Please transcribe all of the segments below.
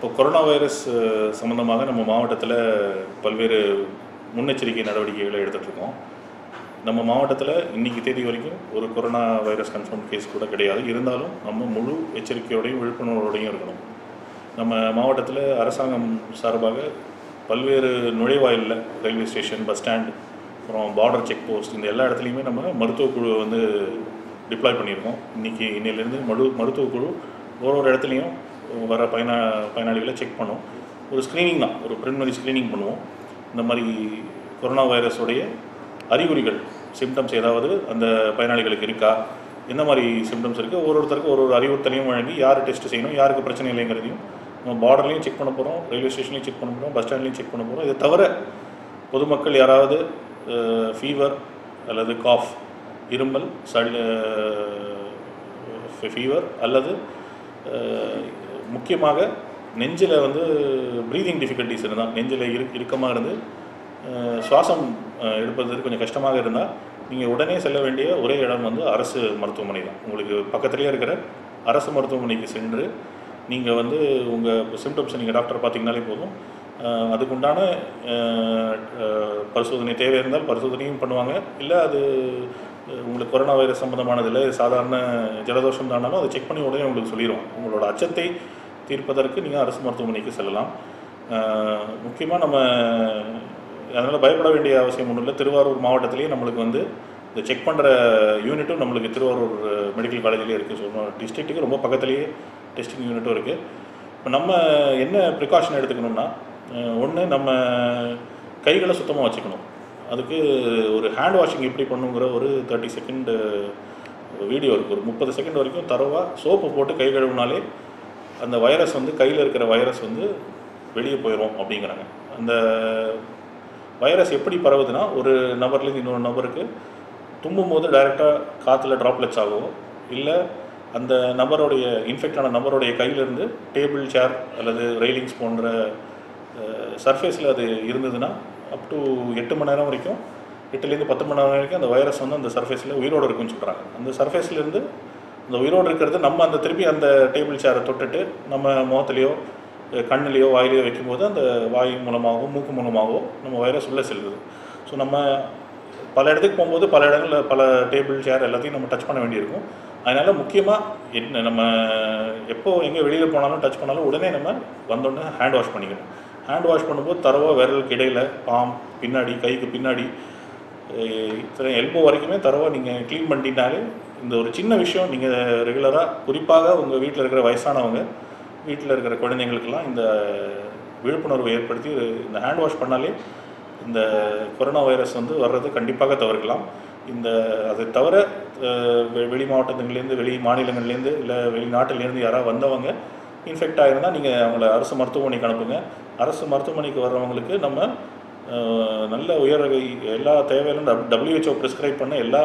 இப்போ corona virus அஹ், சம்பந்தமாக நம்ம மாவட்டத்தில் பல்வேறு முன்னெச்சரிக்கை நடவடிக்கைகளை எடுத்துட்டு இருக்கோம் நம்ம மாவட்டத்தில் இன்னைக்கு தேதி வரைக்கும் ஒரு கொரோனா வைரஸ் கன்ஃபார்ம் கேஸ் கூட கிடையாது இருந்தாலும் நம்ம முழு எச்சரிக்கையோடையும் விழிப்புணர்வோடையும் இருக்கணும் நம்ம மாவட்டத்தில் அரசாங்கம் சார்பாக பல்வேறு நுழைவாயிலில் ரயில்வே ஸ்டேஷன் பஸ் ஸ்டாண்ட் அப்புறம் பார்டர் செக் போஸ்ட் இந்த எல்லா இடத்துலையுமே நம்ம மருத்துவ குழுவை வந்து டிப்ளாய் பண்ணியிருக்கோம் இன்றைக்கி இன்னிலேருந்து மரு மருத்துவ குழு ஒரு ஒரு இடத்துலையும் வர பயணா பயனாளிகளை செக் பண்ணும் ஒரு ஸ்க்ரீனிங் தான் ஒரு ப்ரிலிமினரி ஸ்க்ரீனிங் பண்ணுவோம் இந்த மாதிரி கொரோனா வைரஸோடைய அறிகுறிகள் சிம்டம்ஸ் ஏதாவது அந்த பயனாளிகளுக்கு இருக்கா எந்த மாதிரி சிம்டம்ஸ் இருக்குது ஒரு ஒருத்தருக்கு ஒரு ஒரு அறிவுறுத்தலையும் வழங்கி யார் டெஸ்ட் செய்யணும் யாருக்கு பிரச்சனை இல்லைங்கிறதையும் நம்ம பார்டர்லையும் செக் பண்ண போகிறோம் ரயில்வே ஸ்டேஷன்லையும் செக் பண்ண போகிறோம் பஸ் ஸ்டாண்ட்லையும் செக் பண்ண போகிறோம் இதை தவிர பொதுமக்கள் யாராவது ஃபீவர் அல்லது காஃப் இருமல் சளி ஃபீவர் அல்லது அஹ், முக்கியமாக நெஞ்சில் வந்து ப்ரீதிங் டிஃபிகல்ட்டிஸ் இருந்தால் நெஞ்சில் இரு இறுக்கமாக இருந்து அஹ், சுவாசம் அஹ், எடுப்பதற்கு கொஞ்சம் கஷ்டமாக இருந்தால் நீங்கள் உடனே செல்ல வேண்டிய ஒரே இடம் வந்து அரசு மருத்துவமனை தான் உங்களுக்கு பக்கத்துலேயே இருக்கிற அரசு மருத்துவமனைக்கு சென்று நீங்கள் வந்து உங்கள் சிம்டம்ஸை நீங்கள் டாக்டர் பார்த்தீங்கனாலே போதும் அஹ், அதுக்குண்டான அஹ், அஹ், பரிசோதனை தேவை இருந்தால் பரிசோதனையும் பண்ணுவாங்க இல்லை அது அஹ், உங்களுக்கு கொரோனா வைரஸ் சம்மந்தமானது இல்லை இது சாதாரண ஜலதோஷம் தானாலும் அதை செக் பண்ணி உடனே உங்களுக்கு சொல்லிடுவோம் உங்களோட அச்சத்தை தீர்ப்பதற்கு நீங்கள் அரசு மருத்துவமனைக்கு செல்லலாம் முக்கியமாக நம்ம அதனால் பயப்பட வேண்டிய அவசியம் ஒன்றும் இல்லை திருவாரூர் மாவட்டத்திலேயே நம்மளுக்கு வந்து இந்த செக் பண்ணுற யூனிட்டும் நம்மளுக்கு திருவாரூர் மெடிக்கல் காலேஜ்லேயே இருக்குது ஸோ டிஸ்ட்ரிக்ட்டுக்கு ரொம்ப பக்கத்துலேயே டெஸ்டிங் யூனிட்டும் இருக்குது இப்போ நம்ம என்ன ப்ரிகாஷன் எடுத்துக்கணும்னா ஒன்று நம்ம கைகளை சுத்தமாக வச்சுக்கணும் அதுக்கு ஒரு ஹேண்ட் வாஷிங் எப்படி பண்ணுங்கிற ஒரு தேர்ட்டி செகண்ட் வீடியோ இருக்குது ஒரு முப்பது செகண்ட் வரைக்கும் தரவாக சோப்பு போட்டு கை கழுவினாலே அந்த வைரஸ் வந்து கையில் இருக்கிற வைரஸ் வந்து வெளியே போயிடும் அப்படிங்கிறாங்க அந்த வைரஸ் எப்படி பரவுதுன்னா ஒரு நபர்லேருந்து இன்னொரு நபருக்கு தும்பும் போது டைரெக்டாக காற்றுல ட்ராப்லெட்ஸ் ஆகும் இல்லை அந்த நபருடைய இன்ஃபெக்ட் ஆன நபருடைய கையிலேருந்து டேபிள் சேர் அல்லது ரெயிலிங்ஸ் போன்ற சர்ஃபேஸில் அது இருந்ததுன்னா அப் டு எட்டு மணி நேரம் வரைக்கும் எட்டுலேருந்து பத்து மணி நேரம் வரைக்கும் அந்த வைரஸ் வந்து அந்த சர்ஃபேஸில் உயிரோடு இருக்குன்னு சொல்கிறாங்க அந்த சர்ஃபேஸ்லேருந்து அந்த உயிரோடு இருக்கிறது நம்ம அந்த திருப்பி அந்த டேபிள் சேரை தொட்டுட்டு நம்ம முகத்துலேயோ கண்ணுலேயோ வாயிலையோ வைக்கும்போது அந்த வாய் மூலமாகவோ மூக்கு மூலமாகவோ நம்ம வைரஸ் உள்ளே செல்லுது ஸோ நம்ம பல இடத்துக்கு போகும்போது பல இடங்களில் பல டேபிள் சேர் எல்லாத்தையும் நம்ம டச் பண்ண வேண்டியிருக்கும் அதனால் முக்கியமாக என்ன நம்ம எப்போ எங்கே வெளியில் போனாலும் டச் பண்ணாலும் உடனே நம்ம வந்தோடனே ஹேண்ட் வாஷ் பண்ணிக்கணும் ஹேண்ட் வாஷ் பண்ணும்போது தரவாக விரலுக்கு இடையில் பாம் பின்னாடி கைக்கு பின்னாடி எல்போ வரைக்குமே தரவாக நீங்கள் க்ளீன் பண்ணிட்டீங்கனாலே இந்த ஒரு சின்ன விஷயம் நீங்கள் ரெகுலராக குறிப்பாக உங்கள் வீட்டில் இருக்கிற வயசானவங்க வீட்டில் இருக்கிற குழந்தைங்களுக்கெல்லாம் இந்த விழிப்புணர்வு ஏற்படுத்தி இந்த ஹேண்ட் வாஷ் பண்ணாலே இந்த கொரோனா வைரஸ் வந்து வர்றது கண்டிப்பாக தவிர்க்கலாம் இந்த அதை தவிர அஹ், வெ- வெளி மாவட்டத்துலேருந்து வெளி மாநிலங்கள்லேருந்து இல்லை வெளிநாட்டிலேருந்து யாராவது வந்தவங்க இன்ஃபெக்ட் ஆகிருந்தால் நீங்கள் அவங்கள அரசு மருத்துவமனைக்கு அனுப்புங்க அரசு மருத்துவமனைக்கு வர்றவங்களுக்கு நம்ம அஹ், நல்ல உயர் ரக எல்லா தேவையான டபிள்யூஹெச்ஓ ப்ரிஸ்கிரைப் பண்ண எல்லா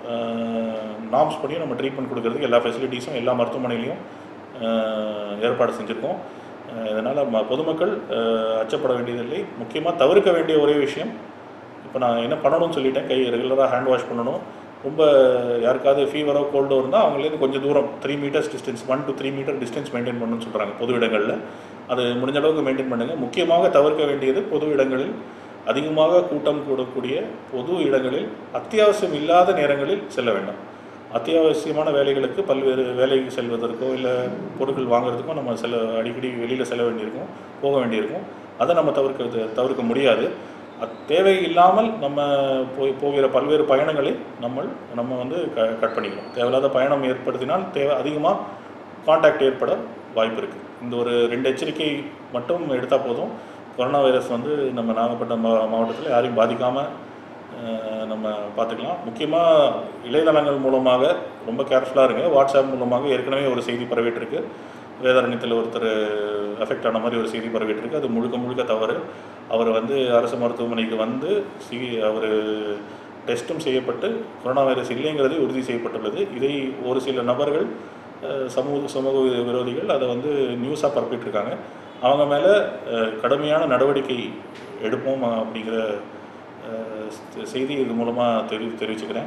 நாம்ஸ் பண்ணியும் நம்ம ட்ரீட்மெண்ட் கொடுக்கறதுக்கு எல்லா ஃபெசிலிட்டிஸும் எல்லா மருத்துவமனையிலையும் அஹ், ஏற்பாடு செஞ்சுருக்கோம் இதனால் ம பொதுமக்கள் அஹ், அச்சப்பட வேண்டியதில்லை முக்கியமாக தவிர்க்க வேண்டிய ஒரே விஷயம் இப்போ நான் என்ன பண்ணணும்னு சொல்லிட்டேன் கை ரெகுலராக ஹேண்ட் வாஷ் பண்ணணும் ரொம்ப யாருக்காவது ஃபீவரோ கோல்டோ இருந்தால் அவங்களேருந்து கொஞ்சம் தூரம் three meters distance one to three meter distance maintain பண்ணணும்னு சொல்கிறாங்க பொது இடங்களில் அது முடிஞ்ச அளவுக்கு மெயின்டைன் பண்ணுங்கள் முக்கியமாக தவிர்க்க வேண்டியது பொது இடங்களில் அதிகமாக கூட்டம் கூடக்கூடிய பொது இடங்களில் அத்தியாவசியம் இல்லாத நேரங்களில் செல்ல வேண்டாம் அத்தியாவசியமான வேலைகளுக்கு பல்வேறு வேலைக்கு செல்வதற்கோ இல்லை பொருட்கள் வாங்குறதுக்கோ நம்ம செல்ல அடிக்கடி வெளியில் செல்ல வேண்டியிருக்கும் போக வேண்டியிருக்கும் அதை நம்ம தவிர்க்க தவிர்க்க முடியாது அது தேவை இல்லாமல் நம்ம போய் போகிற பல்வேறு பயணங்களை நம்ம நம்ம வந்து க கட் பண்ணிக்கணும் தேவையில்லாத பயணம் ஏற்படுத்தினால் தேவை அதிகமாக காண்டாக்ட் ஏற்பட வாய்ப்பு இருக்குது இந்த ஒரு ரெண்டு எச்சரிக்கை மட்டும் எடுத்தால் போதும் கொரோனா வைரஸ் வந்து நம்ம நாகப்பட்டினம் மா மாவட்டத்தில் யாரையும் பாதிக்காமல் நம்ம பார்த்துக்கலாம் முக்கியமாக இளையதளங்கள் மூலமாக ரொம்ப கேர்ஃபுல்லாக இருங்க வாட்ஸ்அப் மூலமாக ஏற்கனவே ஒரு செய்தி பரவிட்டிருக்கு வேதாரண்யத்தில் ஒருத்தர் அஃபெக்ட் ஆன மாதிரி ஒரு செய்தி பரவிட்டிருக்கு அது முழுக்க முழுக்க தவறு அவர் வந்து அரசு மருத்துவமனைக்கு வந்து சி அவர் டெஸ்ட்டும் செய்யப்பட்டு கொரோனா வைரஸ் இல்லைங்கிறது உறுதி செய்யப்பட்டுள்ளது இதை ஒரு சில நபர்கள் அஹ், சமூக சமூக வி- விரோதிகள் அதை வந்து நியூஸாக பரப்பிட்டுருக்காங்க அவங்க மேலே கடுமையான நடவடிக்கை எடுப்போம் அப்படிங்கிற அஹ், செ- செய்தி இது மூலமாக தெரி தெரிவிச்சுக்கிறேன்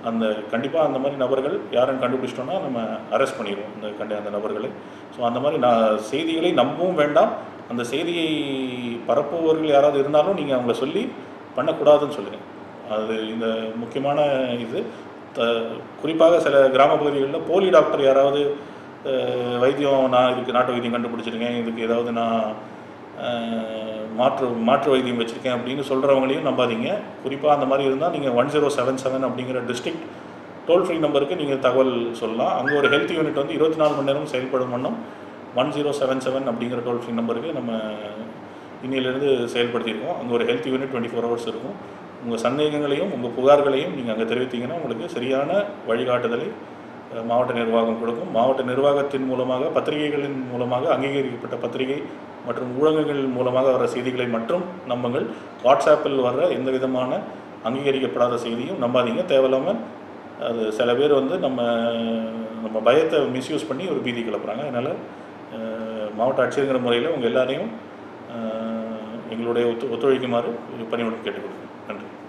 அந்த கண்டிப்பாக அந்த மாதிரி நபர்கள் யாருன்னு கண்டுபிடிச்சிட்டோம்னா நம்ம அரெஸ்ட் பண்ணிடுவோம் அந்த கண்ட அந்த நபர்களை ஸோ அந்த மாதிரி நான் செய்திகளை நம்பவும் வேண்டாம் அந்த செய்தியை பரப்புபவர்கள் யாராவது இருந்தாலும் நீங்கள் அவங்கள சொல்லி பண்ணக்கூடாதுன்னு சொல்லுங்கள் அது இந்த முக்கியமான இது த குறிப்பாக சில கிராம பகுதிகளில் போலி டாக்டர் யாராவது அஹ், வைத்தியம் நான் இதுக்கு நாட்டு வைத்தியம் கண்டுபிடிச்சிருக்கேன் இதுக்கு ஏதாவது நான் அஹ், மாற்று மாற்று வைத்தியம் வச்சுருக்கேன் அப்படின்னு சொல்கிறவங்களையும் நம்பாதீங்க குறிப்பாக அந்த மாதிரி இருந்தால் நீங்கள் ஒன் ஜீரோ செவன் செவன் அப்படிங்கிற டிஸ்ட்ரிக்ட் டோல் ஃப்ரீ நம்பருக்கு நீங்கள் தகவல் சொல்லலாம் அங்கே ஒரு ஹெல்த் யூனிட் வந்து இருபத்தி நாலு மணி நேரம் செயல்படும் வண்ணம் ஒன் ஜீரோ செவன் செவன் அப்படிங்கிற டோல் ஃப்ரீ நம்பருக்கு நம்ம இன்னிலிருந்து செயல்படுத்தியிருக்கோம் அங்கே ஒரு health unit twenty four hours இருக்கும் உங்கள் சந்தேகங்களையும் உங்கள் புகார்களையும் நீங்கள் அங்கே தெரிவித்தீங்கன்னா உங்களுக்கு சரியான வழிகாட்டுதலை அஹ், மாவட்ட நிர்வாகம் கொடுக்கும் மாவட்ட நிர்வாகத்தின் மூலமாக பத்திரிகைகளின் மூலமாக அங்கீகரிக்கப்பட்ட பத்திரிகை மற்றும் ஊடகங்கள் மூலமாக வர செய்திகளை மட்டும் நம்புங்கள் வாட்ஸ்அப்பில் வர்ற எந்த விதமான அங்கீகரிக்கப்படாத செய்தியும் நம்பாதீங்க தேவையில்லாமல் அது சில பேர் வந்து நம்ம நம்ம பயத்தை மிஸ்யூஸ் பண்ணி ஒரு பீதி கிளப்புறாங்க அதனால் அஹ், மாவட்ட ஆட்சியருங்கிற முறையில் உங்கள் எல்லாரையும் அஹ், எங்களுடைய ஒத்து ஒத்துழைக்குமாறு பணியுடன் கேட்டுக்கொள்கிறேன் நன்றி